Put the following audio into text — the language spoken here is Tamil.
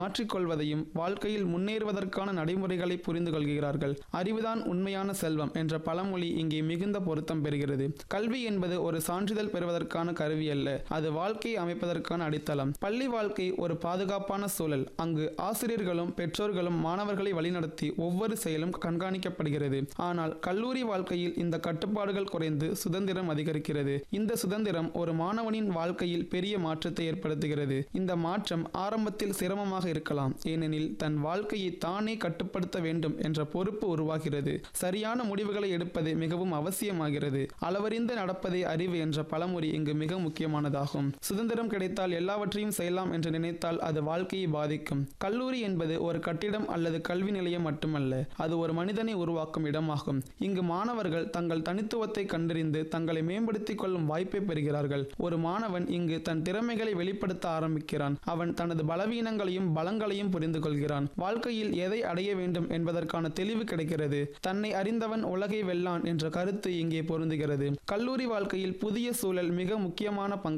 மாற்றிக்கொள்வதையும் வாழ்க்கையில் முன்னேறுவதற்கான நடைமுறைகளை புரிந்து கொள்கிறார்கள் அறிவுதான் உண்மையான செல்வம் என்ற பழமொழி இங்கே மிகுந்த பொருத்தம் பெறுகிறது கல்வி என்பது ஒரு சான்றிதழ் பெறுவதற்கான கருவி அல்ல அது வாழ்க்கையை அமைப்பதற்கான அடித்தளம் பள்ளி வாழ்க்கை ஒரு பாதுகாப்பான சூழல் அங்கு ஆசிரியர்களும் பெற்றோர்களும் மாணவர்களை வழிநடத்தி ஒவ்வொரு செயலும் கண்காணிக்கப்படுகிறது ஆனால் கல்லூரி வாழ்க்கையில் இந்த கட்டுப்பாடுகள் குறைந்து சுதந்திரம் அதிகரிக்கிறது இந்த சுதந்திரம் ஒரு மாணவனின் வாழ்க்கையில் பெரிய மாற்றத்தை ஏற்படுத்துகிறது இந்த மாற்றம் ஆரம்பத்தில் சிரமமாக இருக்கலாம் ஏனெனில் தன் வாழ்க்கையை தானே கட்டுப்படுத்த வேண்டும் என்ற பொறுப்பு உருவாகிறது சரியான முடிவுகளை எடுப்பது மிகவும் அவசியமாகிறது அளவறிந்து நடப்பதே அறிவு என்ற பழமொழி இங்கு மிக முக்கியமானதாகும் சுதந்திரம் கிடைத்தால் எல்லாவற்றையும் செய்யலாம் என்று நினைத்தால் அது வாழ்க்கையை பாதிக்கும் கல்லூரி என்பது ஒரு கட்டிடம் அல்லது கல்வி நிலையம் மட்டுமல்ல அது ஒரு மனிதனை உருவாக்கும் இடமாகும் இங்கு மாணவர்கள் தங்கள் தனித்துவத்தை கண்டறிந்து தங்களை மேம்படுத்திக் கொள்ளும் வாய்ப்பை பெறுகிறார்கள் ஒரு மாணவன் இங்கு தன் திறமைகளை வெளிப்படுத்த ஆரம்பிக்கிறான் அவன் தனது பலவீனங்களையும் பலங்களையும் புரிந்து கொள்கிறான் வாழ்க்கையில் எதை அடைய வேண்டும் என்பதற்கான தெளிவு கிடைக்கிறது தன்னை அறிந்தவன் உலகை வெல்லான் என்ற கருத்து இங்கே பொருந்துகிறது கல்லூரி வாழ்க்கையில் புதிய சூழல் மிக முக்கியமான பங்கு